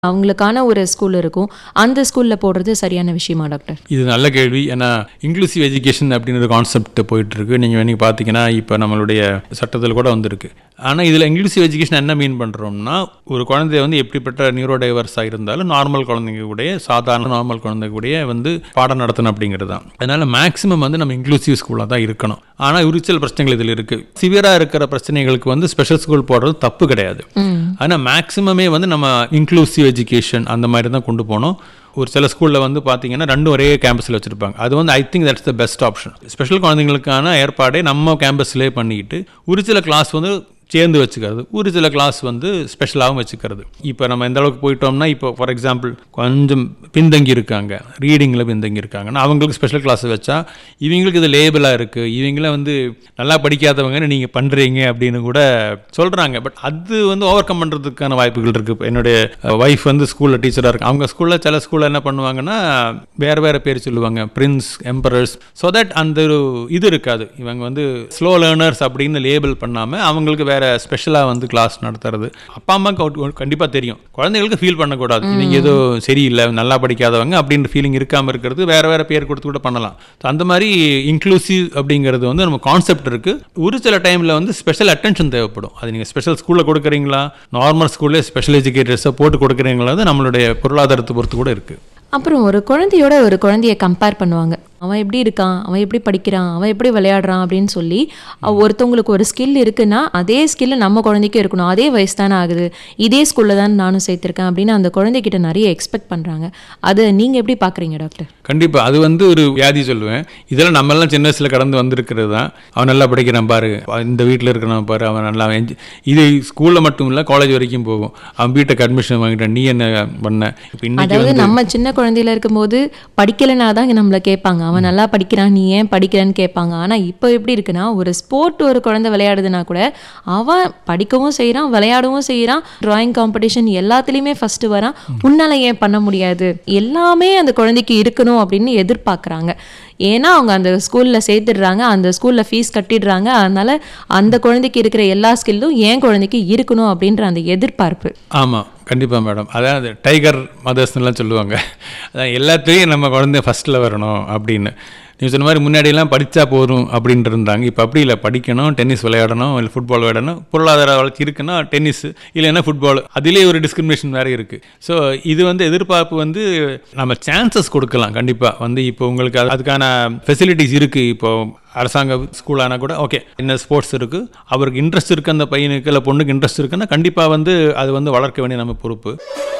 அவங்களுக்கான ஒரு ஸ்கூல் இருக்கும் அந்த ஸ்கூல்ல போடுறது சரியான விஷயமா டாக்டர் இது நல்ல கேள்வி ஏன்னா இன்க்ளூசிவ் எஜுகேஷன் அப்படின்ற கான்செப்ட் போயிட்டு இருக்கு நீங்கள் நீங்கள் பார்த்தீங்கன்னா இப்போ நம்மளுடைய சட்டத்தில் கூட வந்திருக்கு ஆனால் இதில் இன்க்ளூசிவ் எஜுகேஷன் என்ன மீன் பண்ணுறோம்னா ஒரு குழந்தை வந்து எப்படிப்பட்ட நியூரோ டைவர்ஸாக இருந்தாலும் நார்மல் குழந்தைங்க கூடயே சாதாரண நார்மல் குழந்தை கூடயே வந்து பாடம் நடத்தணும் அப்படிங்கிறது தான் அதனால மேக்ஸிமம் வந்து நம்ம இன்க்ளூசிவ் ஸ்கூலாக தான் இருக்கணும் ஆனால் உரிச்சல் பிரச்சனைகள் இதில் இருக்குது சிவியராக இருக்கிற பிரச்சனைகளுக்கு வந்து ஸ்பெஷல் ஸ்கூல் போடுறது தப்பு கிடையாது ஆனால் மேக்ஸிமமே வந்து நம்ம இன்க்ளூசிவ் எஜுகேஷன் அந்த மாதிரி தான் கொண்டு போனோம் ஒரு சில ஸ்கூலில் வந்து பார்த்தீங்கன்னா ரெண்டும் ஒரே கேம்பஸில் வச்சுருப்பாங்க அது வந்து I think that's the best option special குழந்தைங்களுக்கான ஏற்பாடே நம்ம கேம்பஸ்லேயே பண்ணிக்கிட்டு ஒரு சில கிளாஸ் வந்து சேர்ந்து வச்சுக்கிறது ஒரு சில கிளாஸ் வந்து ஸ்பெஷலாகவும் வச்சுக்கிறது இப்போ நம்ம எந்த அளவுக்கு போயிட்டோம்னா இப்போ ஃபார் எக்ஸாம்பிள் கொஞ்சம் பின்தங்கி இருக்காங்க ரீடிங்கில் பின்தங்கி இருக்காங்கன்னா அவங்களுக்கு ஸ்பெஷல் கிளாஸ் வச்சா இவங்களுக்கு இது லேபிளாக இருக்குது இவங்கள வந்து நல்லா படிக்காதவங்கன்னு நீங்கள் பண்ணுறீங்க அப்படின்னு கூட சொல்கிறாங்க பட் அது வந்து ஓவர் கம் பண்ணுறதுக்கான வாய்ப்புகள் இருக்குது என்னுடைய ஒய்ஃப் வந்து ஸ்கூலில் டீச்சராக இருக்கு அவங்க ஸ்கூலில் சில ஸ்கூலில் என்ன பண்ணுவாங்கன்னா வேறு வேறு பேர் சொல்லுவாங்க பிரின்ஸ் எம்பரர்ஸ் ஸோ தட் அந்த ஒரு இது இருக்காது இவங்க வந்து ஸ்லோ லேர்னர்ஸ் அப்படின்னு லேபிள் பண்ணாமல் அவங்களுக்கு வேறு ஸ்பெஷலாக வந்து கிளாஸ் நடத்துறது அப்பா அம்மாவுக்கு கண்டிப்பாக தெரியும் குழந்தைகளுக்கு ஃபீல் பண்ணக்கூடாது நீங்கள் ஏதோ சரியில்லை நல்லா படிக்காதவங்க அப்படின்ற ஃபீலிங் இருக்காமல் இருக்கிறது வேறு வேறு பேர் கொடுத்து கூட பண்ணலாம் So அந்த மாதிரி இன்க்ளூசிவ் அப்படிங்கிறது வந்து நம்ம கான்செப்ட் இருக்குது ஒரு சில டைமில் வந்து ஸ்பெஷல் அட்டென்ஷன் தேவைப்படும் அது நீங்கள் ஸ்பெஷல் ஸ்கூலில் கொடுக்குறீங்களா நார்மல் ஸ்கூல்லே ஸ்பெஷல் எஜுகேட்டர்ஸை போட்டு கொடுக்குறீங்களா அது நம்மளுடைய பொருளாதாரத்தை பொறுத்து கூட இருக்குது அப்புறம் ஒரு குழந்தையோட ஒரு குழந்தைய கம்பேர் பண்ணுவாங்க அவன் எப்படி இருக்கான் அவன் எப்படி படிக்கிறான் அவன் எப்படி விளையாடுறான் அப்படின்னு சொல்லி அவ- ஒருத்தவங்களுக்கு ஒரு ஸ்கில் இருக்குன்னா அதே ஸ்கில் நம்ம குழந்தைக்கும் இருக்கணும் அதே வயசு தானே ஆகுது இதே ஸ்கூல்ல தான் நானும் சேர்த்திருக்கேன் அப்படின்னு அந்த குழந்தைகிட்ட நிறைய எக்ஸ்பெக்ட் பண்றாங்க அதை நீங்க எப்படி பாக்குறீங்க டாக்டர் கண்டிப்பாக அது வந்து ஒரு வியாதி சொல்லுவேன் இதெல்லாம் நம்மெல்லாம் சின்ன வயசில் கடந்து வந்திருக்கிறது தான் அவன் நல்லா படிக்கிறான் பாரு இந்த வீட்டில் இருக்கிறவன் பாரு அவன் நல்லா enjoy- இது ஸ்கூலில் மட்டும் இல்லை காலேஜ் வரைக்கும் போகும் அவன் வீட்டுக்கு அட்மிஷன் வாங்கிட்டான் நீ என்ன பண்ண இப்போ இன்னைக்கு அதாவது நம்ம சின்ன குழந்தையில இருக்கும்போது படிக்கலைனா தான் இங்க நம்மள கேட்பாங்க அவன் நல்லா படிக்கிறான் நீ ஏன் படிக்கிறேன்னு கேட்பாங்க ஆனா இப்போ எப்படி இருக்குன்னா ஒரு ஸ்போர்ட் ஒரு குழந்தை விளையாடுதுன்னா கூட அவன் படிக்கவும் செய்றான் விளையாடவும் செய்றான் டிராயிங் காம்படிஷன் எல்லாத்துலேயுமே ஃபர்ஸ்ட் வரான் உன்னால ஏன் பண்ண முடியாது எல்லாமே அந்த குழந்தைக்கு இருக்கணும் அப்படின்னு எதிர்பார்க்குறாங்க ஏன்னா அவங்க அந்த ஸ்கூல்ல சேர்த்துடுறாங்க அந்த ஸ்கூல்ல ஃபீஸ் கட்டிடுறாங்க அதனால அந்த குழந்தைக்கு இருக்கிற எல்லா ஸ்கில்லும் என் குழந்தைக்கு இருக்கணும் அப்படின்ற அந்த எதிர்பார்ப்பு ஆமாம் கண்டிப்பாக மேடம் அதான் அது டைகர் மதர்ஸ்லாம் சொல்லுவாங்க அதான் எல்லாத்துலேயும் நம்ம குழந்தை ஃபஸ்ட்டில் வரணும் அப்படின்னு நீங்கள் சொன்ன மாதிரி முன்னாடியெல்லாம் படித்தா போதும் அப்படின்ட்டு இருந்தாங்க இப்போ அப்படி இல்லை படிக்கணும் டென்னிஸ் விளையாடணும் இல்லை ஃபுட்பால் விளையாடணும் பொருளாதார வளர்ச்சி இருக்குன்னா டென்னிஸ் இல்லைன்னா ஃபுட்பால் அதிலே ஒரு டிஸ்கிரிமினேஷன் வேறு இருக்குது ஸோ இது வந்து எதிர்பார்ப்பு வந்து நம்ம சான்சஸ் கொடுக்கலாம் கண்டிப்பாக வந்து இப்போ உங்களுக்கு அது- அதுக்கான ஃபெசிலிட்டிஸ் இருக்குது இப்போ அரசாங்க ஸ்கூல் ஆனால் கூட ஓகே என்ன ஸ்போர்ட்ஸ் இருக்குது அவருக்கு இன்ட்ரெஸ்ட் இருக்குது அந்த பையனுக்கு இல்லை பொண்ணுக்கு இன்ட்ரெஸ்ட் இருக்குன்னா கண்டிப்பாக வந்து அது வந்து வளர்க்க வேண்டிய நம்ம பொறுப்பு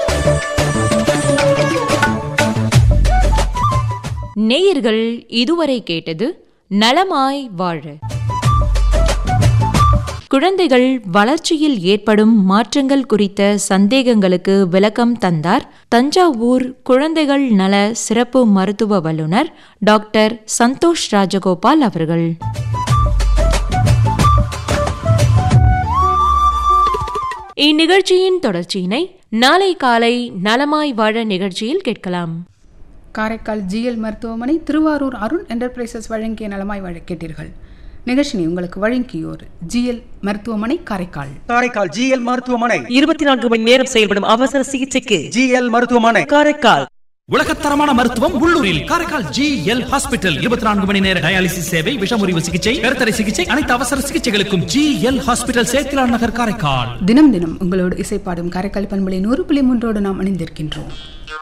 நேயர்கள் இதுவரை கேட்டது நலமாய் வாழ குழந்தைகள் வளர்ச்சியில் ஏற்படும் மாற்றங்கள் குறித்த சந்தேகங்களுக்கு விளக்கம் தந்தார் தஞ்சாவூர் குழந்தைகள் நல சிறப்பு மருத்துவ வல்லுனர் டாக்டர் சந்தோஷ் ராஜகோபால் அவர்கள் இந்நிகழ்ச்சியின் தொடர்ச்சியினை நாளை காலை நலமாய் வாழ நிகழ்ச்சியில் கேட்கலாம் காரைக்கால் ஜிஎல் மருத்துவமனை திருவாரூர் அருண் என்டர்பிரைசஸ் வழங்கிய நலமாய் வாழ கேட்டீர்கள் நிகழ்ச்சினை உங்களுக்கு வழங்கியோர் ஜிஎல் மருத்துவமனை காரைக்கால் காரைக்கால் ஜிஎல் மருத்துவமனை இருபத்தி நான்கு மணி நேரம் செயல்படும் அவசர சிகிச்சைக்கு ஜிஎல் மருத்துவமனை காரைக்கால் உலகத்தரமான மருத்துவம் உள்ளூரில் காரைக்கால் ஜி எல் ஹாஸ்பிட்டல் இருபத்தி நான்கு மணி நேர டயாலிசிஸ் சேவை விஷமுறிவு சிகிச்சை கருத்தடை சிகிச்சை அனைத்து அவசர சிகிச்சைகளுக்கும் ஜி எல் ஹாஸ்பிட்டல் சேத்திலான் நகர் காரைக்கால் தினம் தினம் உங்களோடு இசைப்பாடும் காரைக்கால் பண்பலை நூறு புள்ளி மூன்றோடு நாம் இணைந்திருக்கின்றோம்